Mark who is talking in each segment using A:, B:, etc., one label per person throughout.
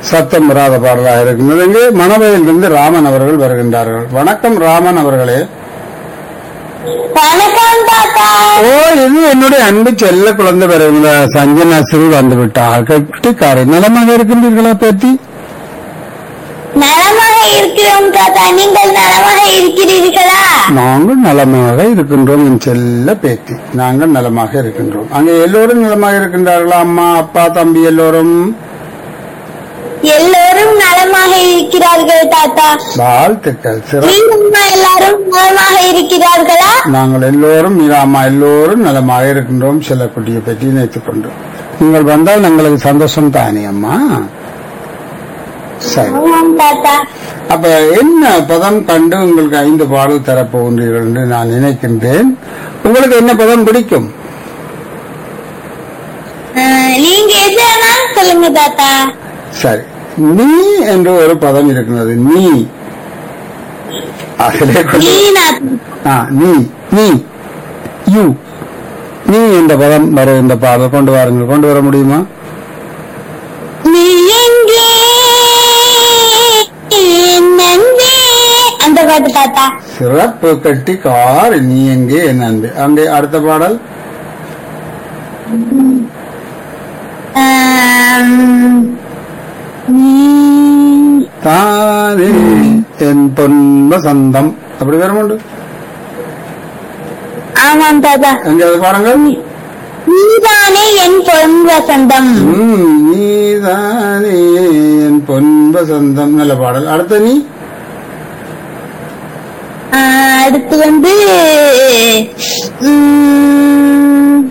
A: சத்தம் வராத பாடலாக இருக்கின்றது இங்கே மணவையிலிருந்து ராமன் அவர்கள் வருகின்றார்கள் வணக்கம் ராமன் அவர்களே
B: வணக்கம் தாத்தா
A: ஓ இது என்னுடைய அன்பு செல்ல குழந்தை வருகின்ற சஞ்சனா சிறு வந்து விட்டார் கட்டிக்காரை நலமாக இருக்கின்றீர்களா பேத்தி
B: நலமாக இருக்கிறோம் தாத்தா நீங்கள் நலமாக இருக்கிறீர்களா
A: நாங்கள் நலமாக இருக்கின்றோம் என் செல்ல பேத்தி நாங்கள் நலமாக இருக்கின்றோம் அங்கே எல்லோரும் நலமாக இருக்கின்றார்களா அம்மா அப்பா தம்பி எல்லோரும்
B: எல்லோரும் நலமாக இருக்கிறார்கள் தாத்தா
A: வாழ்த்துக்கள் சிறப்பு
B: நீங்க எல்லாரும் நலமாக இருக்கிறார்களா
A: நாங்கள் எல்லோரும் மீராமா எல்லோரும் நலமாக இருக்கின்றோம் சில குட்டியை பற்றி நினைத்துக் கொண்டு நீங்கள் வந்தால் எங்களுக்கு சந்தோஷம் தானே அம்மா சரி
B: ஆமாம் தாத்தா
A: அப்ப என்ன பதம் கண்டு உங்களுக்கு ஐந்து பாடல் தரப்போகின்றீர்கள் என்று நான் நினைக்கின்றேன் உங்களுக்கு என்ன பதம் பிடிக்கும்
B: அஹ், நீங்க எது வேணாலும் சொல்லுங்க தாத்தா
A: சரி நீ என்று ஒரு பதம் இருக்கிறது நீ அதிலே கொண்டு-
B: நீனா
A: ஆ, நீ நீ யூ நீ என்ற பதம் வருகின்ற பாடல் கொண்டு வாருங்கள் கொண்டு வர முடியுமா
B: நீ எங்கே என் அன்பே? அந்த பாட்டு தாத்தா
A: சிறப்பு கட்டி கார் நீ எங்கே என் அன்பு அங்கே அடுத்த பாடல்
B: ஆம், நீ
A: தானே என் பொன்ப சந்தம் அப்படி வருமுண்டு
B: ஆமாம் தாத்தா
A: எங்க அது பாருங்கள்
B: நீதானே என் பொன் வசந்தம்
A: ம், நீதானே என் பொன்ப சந்தம் நல்ல பாடல் அடுத்த நீ
B: ஆஹ், அடுத்து வந்து உம்,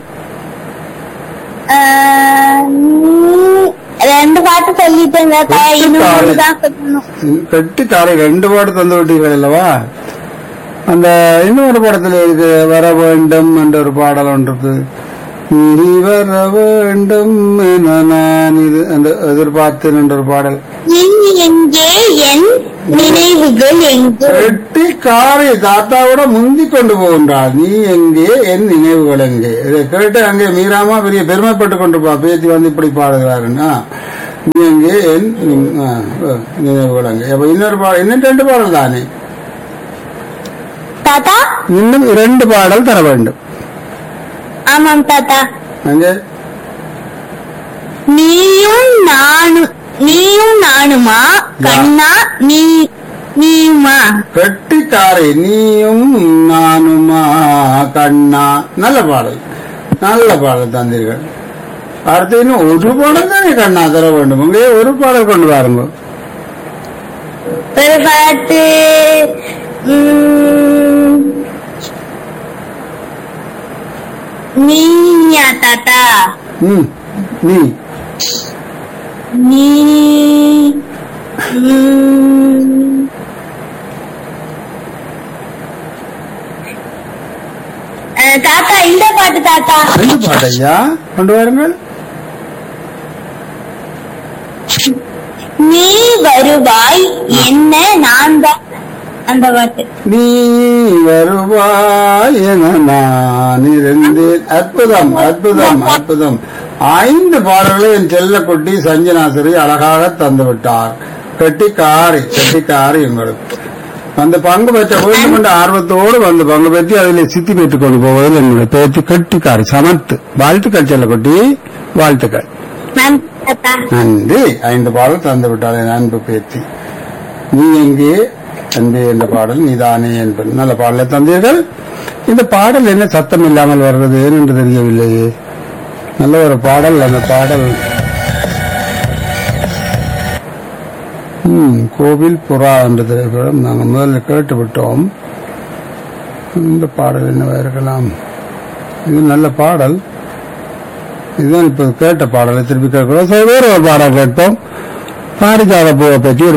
B: ஆஹ், நீ- ரெண்டு பாட்டு சொல்லிட்டேன் தாத்தா இன்னும் ஒண்ணு தான் சொல்லணும்
A: கட்டி காரை ரெண்டு பாடு தந்து விட்டீர்கள் அல்லவா அந்த இன்னொரு படத்துல இருக்கு வர வேண்டும் என்ற ஒரு பாடல் ஒன்று இருக்கு நீ வர வேண்டும் என நான் இது அந்த எதிர்பார்த்தேன் என்ற ஒரு பாடல்
B: நீ எங்கே என் நினைவுகள் எங்கே
A: கட்டி காரை தாத்தாவோட முந்தி கொண்டு போகின்றாள் நீ எங்கே என் நினைவுகள் எங்கே இதை கேட்டு அங்கே மீறாமா பெரிய பெருமைப்பட்டு கொண்டு பா பேத்தி வந்து இப்படி பாடுகிறாருன்னா நீ எங்கே என் நின்- ஆ, ஆ, நினைவுகள் எங்கே அப்ப இன்னொரு பாடல் இன்னும் ரெண்டு பாடல் தானே
B: தாத்தா
A: இன்னும் இரண்டு பாடல் தர வேண்டும்
B: ஆமாம் தாத்தா
A: அங்கே
B: நீயும் நானும் நீயும் நானுமா கண்ணா நீ நீயுமா
A: கெட்டிக்காரை நீயும் நானுமா கண்ணா நல்ல பாடல் நல்ல பாடல் தந்தீர்கள் அடுத்து இன்னும் ஒரு பாடல் தானே கண்ணா தர வேண்டும் அங்கே ஒரு பாடல் கொண்டு வாருங்க
B: ஒரு பாட்டு உம், நீயா தாத்தா
A: ம் நீ
B: நீ உம், அஹ், தாத்தா இந்த பாட்டு தாத்தா
A: ரெண்டு பாட்டையா கொண்டு வாருங்கள்
B: நீ வருவாய் என்ன நான் தான் அந்த பாட்டு
A: நீ வருவாய் என நான் இருந்தேன் அற்புதம் அற்புதம் அற்புதம் ஐந்து பாடல்களை என் செல்ல குட்டி சஞ்சனாசிரி அழகாக தந்து விட்டார் கெட்டிக்காரி கெட்டிக்காரி உங்களுக்கு அந்த பங்கு பெற்ற வேண்டும் என்ற ஆர்வத்தோடு வந்து பங்கு பெற்று அதில் சித்தி பெற்றுக் கொண்டு போவதில் என்னுடைய பேச்சு கெட்டிக்காரி சமத்து வாழ்த்துக்கள் செல்ல குட்டி வாழ்த்துக்கள்
B: நன்றி தாத்தா
A: நன்றி ஐந்து பாடல் தந்து விட்டாள் என் அன்பு பேத்தி நீ எங்கே அன்பே என்ற பாடல் நீதானே என்பது நல்ல பாடலை தந்தீர்கள் இந்த பாடல் என்ன சத்தம் இல்லாமல் வர்றது ஏனென்று தெரியவில்லையே நல்ல ஒரு பாடல் அந்த பாடல் ம், கோவில் புறா என்ற திரைப்படம் நாங்கள் முதல்ல கேட்டு விட்டோம் இந்த பாடல் என்னவா இருக்கலாம் இது நல்ல பாடல் இதுதான் இப்ப கேட்ட பாடலை திருப்பி கேட்கிறோம் சரி வேற ஒரு பாடல் கேட்போம் பாரிஜாத பூவை பற்றி ஒரு